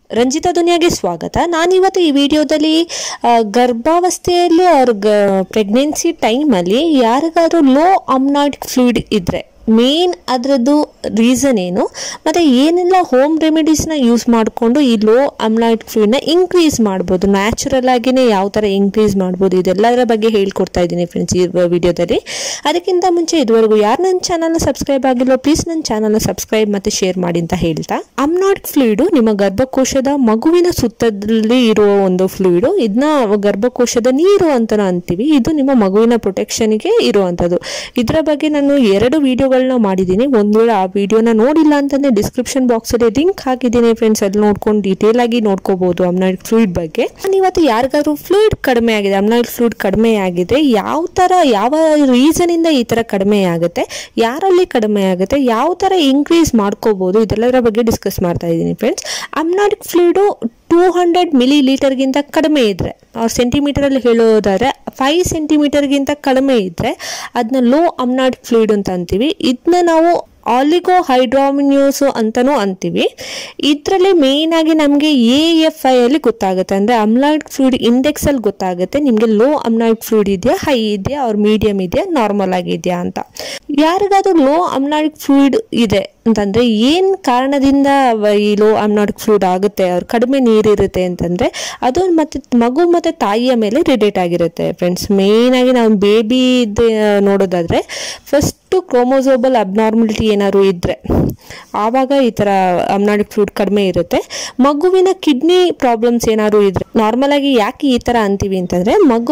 ರಂಜಿತಾ ದುನಿಯಾಗೆ ಸ್ವಾಗತ ನಾನಿವತ್ತು ಈ ವಿಡಿಯೋದಲ್ಲಿ ಆ, ಗರ್ಭಾವಸ್ಥೆಯಲ್ಲಿ ಅವ್ರ ಪ್ರೆಗ್ನೆನ್ಸಿ ಟೈಮಲ್ಲಿ ಯಾರಿಗಾದ್ರೂ ಲೋ ಅಮ್ನಾಯ್ಡ್ ಫ್ಲೂಯಿಡ್ ಇದ್ರೆ ಮೇನ್ ಅದರದ್ದು ರೀಸನ್ ಏನು ಮತ್ತು ಏನೆಲ್ಲ ಹೋಮ್ ರೆಮಿಡೀಸ್ನ ಯೂಸ್ ಮಾಡಿಕೊಂಡು ಈ ಲೋ ಅಮ್ನಾಯ್ಡ್ ಫ್ಲೂಯಿಡ್ನ ಇನ್ಕ್ರೀಸ್ ಮಾಡ್ಬೋದು ನ್ಯಾಚುರಲ್ ಆಗಿನೇ ಯಾವ ಥರ ಇನ್ಕ್ರೀಸ್ ಮಾಡ್ಬೋದು ಇದೆಲ್ಲದರ ಬಗ್ಗೆ ಹೇಳ್ಕೊಡ್ತಾ ಇದ್ದೀನಿ ಫ್ರೆಂಡ್ಸ್ ಈ ವಿಡಿಯೋದಲ್ಲಿ ಅದಕ್ಕಿಂತ ಮುಂಚೆ ಇದುವರೆಗೂ ಯಾರು ನನ್ನ ಚಾನಲ್ನ ಸಬ್ಸ್ಕ್ರೈಬ್ ಆಗಿಲ್ಲ ಪ್ಲೀಸ್ ನನ್ನ ಚಾನಲ್ನ ಸಬ್ಸ್ಕ್ರೈಬ್ ಮತ್ತು ಶೇರ್ ಮಾಡಿ ಅಂತ ಹೇಳ್ತಾ ಅಮ್ನಾಯ್ಡ್ ಫ್ಲೂಯಿಡು ನಿಮ್ಮ ಗರ್ಭಕೋಶದ ಮಗುವಿನ ಸುತ್ತದಲ್ಲಿ ಇರುವ ಒಂದು ಫ್ಲೂಯಿಡು ಇದನ್ನ ಗರ್ಭಕೋಶದ ನೀರು ಅಂತ ಅಂತೀವಿ ಇದು ನಿಮ್ಮ ಮಗುವಿನ ಪ್ರೊಟೆಕ್ಷನ್ಗೆ ಇರುವಂಥದ್ದು ಇದರ ಬಗ್ಗೆ ನಾನು ಎರಡು ವಿಡಿಯೋಗಳನ್ನ ಮಾಡಿದ್ದೀನಿ ಒಂದು ವೇಳೆ ಆ ವಿಡಿಯೋನ ನೋಡಿಲ್ಲ ಅಂತಂದ್ರೆ ಡಿಸ್ಕ್ರಿಪ್ಷನ್ ಬಾಕ್ಸಲ್ಲಿ ಲಿಂಕ್ ಹಾಕಿದ್ದೀನಿ ಫ್ರೆಂಡ್ಸ್ ಅಲ್ಲಿ ನೋಡ್ಕೊಂಡು ಡೀಟೇಲ್ ಆಗಿ ನೋಡ್ಕೋಬಹುದು ಅಮ್ನಾಯ್ಡ್ ಫ್ಲೂಯಿಡ್ ಬಗ್ಗೆ ನಾನು ಇವತ್ತು ಯಾರಿಗಾದ್ರೂ ಫ್ಲೂಯಿಡ್ ಕಡಿಮೆ ಆಗಿದೆ ಅಮ್ನಾಯ್ಡ್ ಫ್ಲೂಯಿಡ್ ಕಡಿಮೆ ಆಗಿದೆ ಯಾವ ಥರ ಯಾವ ರೀಸನ್ ಇಂದ ಈ ಥರ ಕಡಿಮೆ ಆಗುತ್ತೆ ಯಾರಲ್ಲಿ ಕಡಿಮೆ ಆಗುತ್ತೆ ಯಾವ ಥರ ಇನ್ಕ್ರೀಸ್ ಮಾಡ್ಕೋಬಹುದು ಇದೆಲ್ಲದರ ಬಗ್ಗೆ ಡಿಸ್ಕಸ್ ಮಾಡ್ತಾ ಇದ್ದೀನಿ friends amniotic fluid two hundred ಮಿಲಿ ಲೀಟರ್ಗಿಂತ ಕಡಿಮೆ ಇದ್ದರೆ ಅವ್ರ ಸೆಂಟಿಮೀಟರಲ್ಲಿ ಹೇಳೋದಾದ್ರೆ ಫೈವ್ ಸೆಂಟಿಮೀಟರ್ಗಿಂತ ಕಡಿಮೆ ಇದ್ದರೆ ಅದನ್ನ ಲೋ ಅಮ್ನಾಯ್ಡ್ ಫ್ಲೂಯಿಡ್ ಅಂತ ಅಂತೀವಿ ಇದನ್ನ ನಾವು ಆಲಿಗೋ ಹೈಡ್ರಾಮಿನ್ಯೂಸು ಅಂತಲೂ ಅಂತೀವಿ ಇದರಲ್ಲಿ ಮೇಯ್ನ್ ಆಗಿ ನಮಗೆ ಎ ಎಫ್ ಐ ಅಲ್ಲಿ ಗೊತ್ತಾಗುತ್ತೆ ಅಂದರೆ ಅಮ್ಲಾಯ್ಡ್ ಫ್ಲೂಯಿಡ್ ಇಂಡೆಕ್ಸಲ್ಲಿ ಗೊತ್ತಾಗುತ್ತೆ ನಿಮಗೆ ಲೋ ಅಮ್ಲಾಯ್ಡ್ ಫ್ಲೂಯಿಡ್ ಇದೆಯಾ ಹೈ ಇದೆಯಾ ಅವ್ರ ಮೀಡಿಯಮ್ ಇದೆಯಾ ನಾರ್ಮಲ್ ಆಗಿದೆಯಾ ಅಂತ ಯಾರಿಗಾದ್ರೂ ಲೋ ಅಮ್ಲಾಯ್ಡ್ ಫ್ಲೂಯಿಡ್ ಇದೆ ಅಂತಂದರೆ ಏನು ಕಾರಣದಿಂದ ವ- ಈ ಲೋ ಅಮ್ನಾಯ್ಡ್ ಫ್ಲೂಯಿಡ್ ಆಗುತ್ತೆ ಅವ್ರ ಕಡಿಮೆ ನೀರಿರುತ್ತೆ ಅಂತಂದರೆ ಅದು ಮತ್ತು ಮಗು ಮತ್ತು ತಾಯಿಯ ಮೇಲೆ ರಿಲೇಟ್ ಆಗಿರುತ್ತೆ ಫ್ರೆಂಡ್ಸ್ ಮೇಯ್ನಾಗಿ ನಾವು ಬೇಬಿ ನೋಡೋದಾದರೆ ಫಸ್ಟು ಕ್ರೋಮೋಸೋಬಲ್ ಅಬ್ನಾರ್ಮಲಿಟಿ ಏನಾದ್ರು ಇದ್ದರೆ ಆವಾಗ ಈ ಥರ ಅಮ್ನಾಯ್ಡ್ ಫ್ಲೂಯಿಡ್ ಕಡಿಮೆ ಇರುತ್ತೆ ಮಗುವಿನ ಕಿಡ್ನಿ ಪ್ರಾಬ್ಲಮ್ಸ್ ಏನಾದ್ರು ಇದ್ರೆ ನಾರ್ಮಲ್ ಆಗಿ ಯಾಕೆ ಈ ಥರ ಅಂತೀವಿ ಅಂತಂದರೆ ಮಗು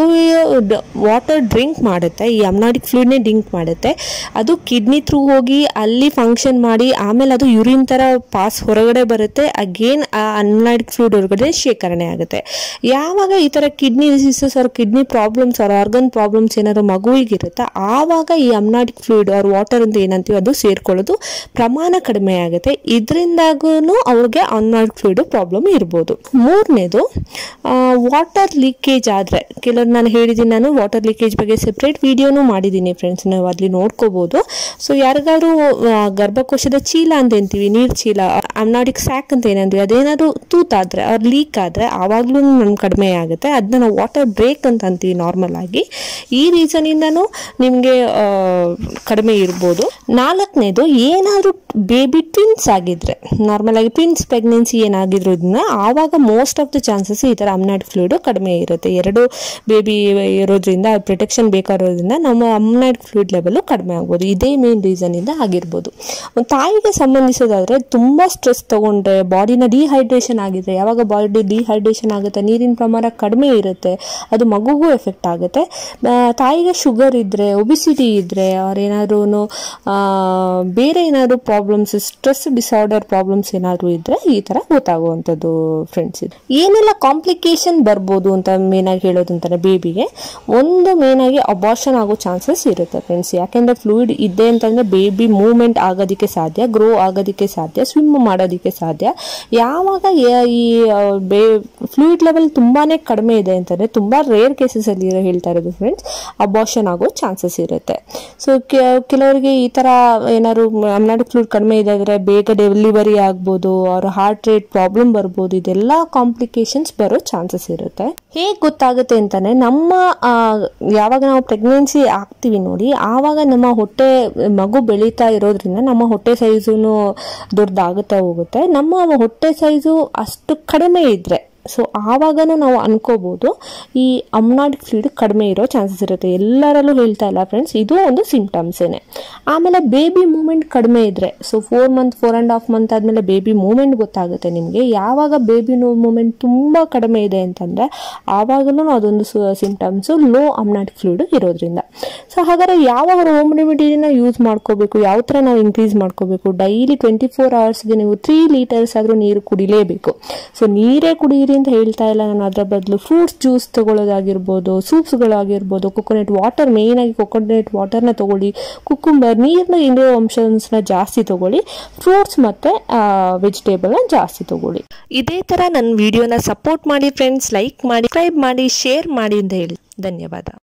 ವಾಟರ್ ಡ್ರಿಂಕ್ ಮಾಡುತ್ತೆ ಈ ಅಮ್ನಾಯ್ಡ್ ಫ್ಲೂಯಿಡ್ನೇ ಡ್ರಿಂಕ್ ಮಾಡುತ್ತೆ ಅದು ಕಿಡ್ನಿ ಥ್ರೂ ಹೋಗಿ ಅಲ್ಲಿ ಫಂಕ್ಷನ್ ಮಾಡಿ ಆಮೇಲೆ ಅದು ಯೂರಿನ್ ಥರ ಪಾಸ್ ಹೊರಗಡೆ ಬರುತ್ತೆ ಅಗೇನ್ ಆ ಅನ್ಲಾಯ್ಡ್ ಫ್ಲೂಯಿಡ್ ಹೊರಗಡೆ ಶೇಖರಣೆ ಆಗುತ್ತೆ ಯಾವಾಗ ಈ ಥರ ಕಿಡ್ನಿ ಡಿಸೀಸಸ್ ಅವ್ರ ಕಿಡ್ನಿ ಪ್ರಾಬ್ಲಮ್ಸ್ ಅವ್ರ ಆರ್ಗನ್ ಪ್ರಾಬ್ಲಮ್ಸ್ ಏನಾದ್ರು ಮಗುವಿಗಿರುತ್ತೆ ಆವಾಗ ಈ ಅಮ್ನಾಟಿಕ್ ಫ್ಲೂಯಿಡ್ ಅವ್ರ ವಾಟರ್ ಅಂತ ಏನಂತೀವಿ ಅದು ಸೇರ್ಕೊಳ್ಳೋದು ಪ್ರಮಾಣ ಕಡಿಮೆ ಆಗುತ್ತೆ ಇದರಿಂದಾಗೂ ಅವ್ರಿಗೆ ಅಮ್ನಾಟಿಕ್ ಫ್ಲೂಯಿಡ್ ಪ್ರಾಬ್ಲಮ್ ಇರ್ಬೋದು ಮೂರನೇದು ವಾಟರ್ ಲೀಕೇಜ್ ಆದರೆ ಕೆಲವ್ರು ನಾನು ಹೇಳಿದ್ದೀನಿ ನಾನು ವಾಟರ್ ಲೀಕೇಜ್ ಬಗ್ಗೆ ಸೆಪ್ರೇಟ್ ವಿಡಿಯೋನು ಮಾಡಿದ್ದೀನಿ ಫ್ರೆಂಡ್ಸ್ ನೀವು ಅಲ್ಲಿ ನೋಡ್ಕೋಬೋದು ಸೊ ಯಾರಿಗಾದ್ರೂ ಆ, ಗರ್ಭಕೋಶದ ಚೀಲ ಅಂತ ಅಂತೀವಿ ನೀರು ಚೀಲ ಅಮ್ನಾಟಿಕ್ ಸ್ಯಾಕ್ ಅಂತ ಏನಂತೀವಿ ಅದೇನಾದ್ರು ತೂತಾದ್ರೆ ಅವ್ರು ಲೀಕ್ ಆದರೆ ಆವಾಗಲೂ ನಮ್ಗೆ ಕಡಿಮೆ ಆಗುತ್ತೆ ಅದನ್ನ ನಾವು ವಾಟರ್ ಬ್ರೇಕ್ ಅಂತ ಅಂತೀವಿ ನಾರ್ಮಲ್ ಆಗಿ ಈ ರೀಸನಿಂದನೂ ನಿಮಗೆ ಕಡಿಮೆ ಇರ್ಬೋದು ನಾಲ್ಕನೇದು ಏನಾದರೂ ಬೇಬಿ ಟ್ವಿನ್ಸ್ ಆಗಿದ್ರೆ ನಾರ್ಮಲ್ ಆಗಿ ಟ್ವಿನ್ಸ್ ಪ್ರೆಗ್ನೆನ್ಸಿ ಏನಾಗಿದ್ರು ಇದನ್ನ ಆವಾಗ ಮೋಸ್ಟ್ ಆಫ್ ದ ಚಾನ್ಸಸ್ ಈ ಥರ ಅಮ್ನಾಟ್ ಫ್ಲೂಯಿಡ್ ಕಡಿಮೆ ಇರುತ್ತೆ ಎರಡು ಬೇಬಿ ಇರೋದ್ರಿಂದ ಪ್ರೊಟೆಕ್ಷನ್ ಬೇಕಾಗಿರೋದ್ರಿಂದ ನಮ್ಮ ಅಮ್ನಾಟ್ ಫ್ಲೂಯಿಡ್ ಲೆವೆಲ್ ಕಡಿಮೆ ಆಗ್ಬೋದು ಇದೇ ಮೇನ್ ರೀಸನಿಂದ ಆಗಿರ್ಬೋದು ಒಂದು ತಾಯಿಗೆ ಸಂಬಂಧಿಸೋದಾದ್ರೆ ತುಂಬ ಸ್ಟ್ರೆಸ್ ತಗೊಂಡ್ರೆ ಬಾಡಿನ ಡಿಹೈಡ್ರೇಷನ್ ಆಗಿದ್ರೆ ಯಾವಾಗ ಬಾಡಿ ಡಿಹೈಡ್ರೇಷನ್ ಆಗುತ್ತೆ ನೀರಿನ ಪ್ರಮಾಣ ಕಡಿಮೆ ಇರುತ್ತೆ ಅದು ಮಗುಗೂ ಎಫೆಕ್ಟ್ ಆಗುತ್ತೆ ಆ, ತಾಯಿಗೆ ಶುಗರ್ ಇದ್ದರೆ ಒಬಿಸಿಟಿ ಇದ್ದರೆ ಅವ್ರೇನಾದ್ರೂ ಬೇರೆ ಏನಾದರೂ ಪ್ರಾಬ್ಲಮ್ಸ್ ಸ್ಟ್ರೆಸ್ ಡಿಸಾರ್ಡರ್ ಪ್ರಾಬ್ಲಮ್ಸ್ ಏನಾದರೂ ಇದ್ದರೆ ಈ ಥರ ಗೊತ್ತಾಗುವಂಥದ್ದು ಫ್ರೆಂಡ್ಸ್ ಇದು ಏನೆಲ್ಲ ಕಾಂಪ್ಲಿಕೇಶನ್ ಬರ್ಬೋದು ಅಂತ ಮೇನಾಗಿ ಹೇಳೋದು ಅಂತಾರೆ ಬೇಬಿಗೆ ಒಂದು ಮೇನಾಗಿ ಅಬಾರ್ಷನ್ ಆಗೋ ಚಾನ್ಸಸ್ ಇರುತ್ತೆ ಫ್ರೆಂಡ್ಸ್ ಯಾಕೆಂದರೆ ಫ್ಲೂಯಿಡ್ ಇದೆ ಅಂತಂದರೆ ಬೇಬಿ ಮೂವ್ಮೆಂಟ್ ಆಗೋದಕ್ಕೆ ಸಾಧ್ಯ ಗ್ರೋ ಆಗೋದಕ್ಕೆ ಸಾಧ್ಯ ಸ್ವಿಮ್ ಮಾಡೋದಕ್ಕೆ ಸಾಧ್ಯ ಯಾವಾಗ ಯ- ಈ ಆ, ಬೇ ಫ್ಲೂಯಿಡ್ ಲೆವೆಲ್ ತುಂಬಾ ಕಡಿಮೆ ಇದೆ ಅಂತಂದರೆ ತುಂಬ ರೇರ್ ಕೇಸಸಲ್ಲಿ ಹೇಳ್ತಾ ಇರೋದು ಫ್ರೆಂಡ್ಸ್ ಅಬಾರ್ಷನ್ ಆಗೋ ಚಾನ್ಸಸ್ ಇರುತ್ತೆ ಸೊ ಕೆಲವರಿಗೆ ಈ ಥರ ಏನಾದ್ರು ಅಮ್ನಾಡ್ ಫ್ಲೂಯಿಡ್ ಕಡಿಮೆ ಇದೆ ಅಂದರೆ ಬೇಗ ಡೆಲಿವರಿ ಆಗ್ಬೋದು ಅವ್ರ ಹಾರ್ಟ್ ರೇಟ್ ಪ್ರಾಬ್ಲಮ್ ಬರ್ಬೋದು ಇದೆಲ್ಲ ಕಾಂಪ್ಲಿಕೇಶನ್ಸ್ ಬರೋ ಚಾನ್ಸಸ್ ಇರುತ್ತೆ ಹೇಗೆ ಗೊತ್ತಾಗುತ್ತೆ ಅಂತಾನೆ ನಮ್ಮ ಆ, ಯಾವಾಗ ನಾವು ಪ್ರೆಗ್ನೆನ್ಸಿ ಆಗ್ತೀವಿ ನೋಡಿ ಆವಾಗ ನಮ್ಮ ಹೊಟ್ಟೆ ಮಗು ಬೆಳೀತಾ ಇರೋದ್ರಿಂದ ನಮ್ಮ ಹೊಟ್ಟೆ ಸೈಜು ದೊಡ್ಡದಾಗುತ್ತಾ ಹೋಗುತ್ತೆ ನಮ್ಮ ಹೊಟ್ಟೆ ಸೈಜು ಅಷ್ಟು ಕಡಿಮೆ ಇದ್ರೆ ಸೊ ಆವಾಗನೂ ನಾವು ಅನ್ಕೋಬಹುದು ಈ ಅಮ್ನಾಟಿಕ್ ಫ್ಲೂಯಿಡ್ ಕಡಿಮೆ ಇರೋ ಚಾನ್ಸಸ್ ಇರುತ್ತೆ ಎಲ್ಲರಲ್ಲೂ ಹೇಳ್ತಾ ಇಲ್ಲ ಫ್ರೆಂಡ್ಸ್ ಇದು ಒಂದು ಸಿಂಟಮ್ಸೇನೆ ಆಮೇಲೆ ಬೇಬಿ ಮೂಮೆಂಟ್ ಕಡಿಮೆ ಇದ್ರೆ so four month four and half month ಆದಮೇಲೆ ಬೇಬಿ ಮೂಮೆಂಟ್ ಗೊತ್ತಾಗುತ್ತೆ ನಿಮಗೆ ಯಾವಾಗ ಬೇಬಿ ಮೂಮೆಂಟ್ ತುಂಬ ಕಡಿಮೆ ಇದೆ ಅಂತಂದರೆ ಆವಾಗಲೂ ಅದೊಂದು ಸಿಂಟಮ್ಸು ಲೋ ಅಮ್ನಾಟಿಕ್ ಫ್ಲೂಯಿಡ್ ಇರೋದ್ರಿಂದ ಸೊ ಹಾಗಾದ್ರೆ ಯಾವ ಹೋಮ್ ರೆಮಿಡಿನ ಯೂಸ್ ಮಾಡ್ಕೋಬೇಕು ಯಾವ ಥರ ನಾವು ಇನ್ಕ್ರೀಸ್ ಮಾಡ್ಕೋಬೇಕು ಡೈಲಿ ಟ್ವೆಂಟಿ ಫೋರ್ ಅವರ್ಸ್ಗೆ ನೀವು ತ್ರೀ ಲೀಟರ್ಸ್ ಆದರೂ ನೀರು ಕುಡಿಲೇಬೇಕು ಸೊ ನೀರೇ ಕುಡಿಯಿರಿ ಅಂತ ಹೇಳ್ತಾ ಇಲ್ಲ ನಾನು ಅದರ ಬದಲು ಫ್ರೂಟ್ಸ್ ಜ್ಯೂಸ್ ತಗೊಳ್ಳೋದಾಗಿರ್ಬೋದು ಸೂಪ್ಸ್ಗಳಾಗಿರ್ಬೋದು ಕೊಕೊನೆಟ್ ವಾಟರ್ ಮೇಯ್ನ್ ಆಗಿ ಕೊಕೊನೆಟ್ ವಾಟರ್ನ ತಗೊಳ್ಳಿ ಕುಕ್ಕುಂಬರ್ ನೀರಿನ ಇರೋ ಅಂಶನ ಜಾಸ್ತಿ ತಗೊಳ್ಳಿ ಫ್ರೂಟ್ಸ್ ಮತ್ತು ವೆಜಿಟೇಬಲ್ನ ಜಾಸ್ತಿ ತಗೊಳ್ಳಿ ಇದೇ ಥರ ನನ್ನ ವಿಡಿಯೋನ ಸಪೋರ್ಟ್ ಮಾಡಿ ಫ್ರೆಂಡ್ಸ್ ಲೈಕ್ ಮಾಡಿ ಸಬ್ಸ್ಕ್ರೈಬ್ ಮಾಡಿ ಶೇರ್ ಮಾಡಿ ಅಂತ ಹೇಳಿ ಧನ್ಯವಾದ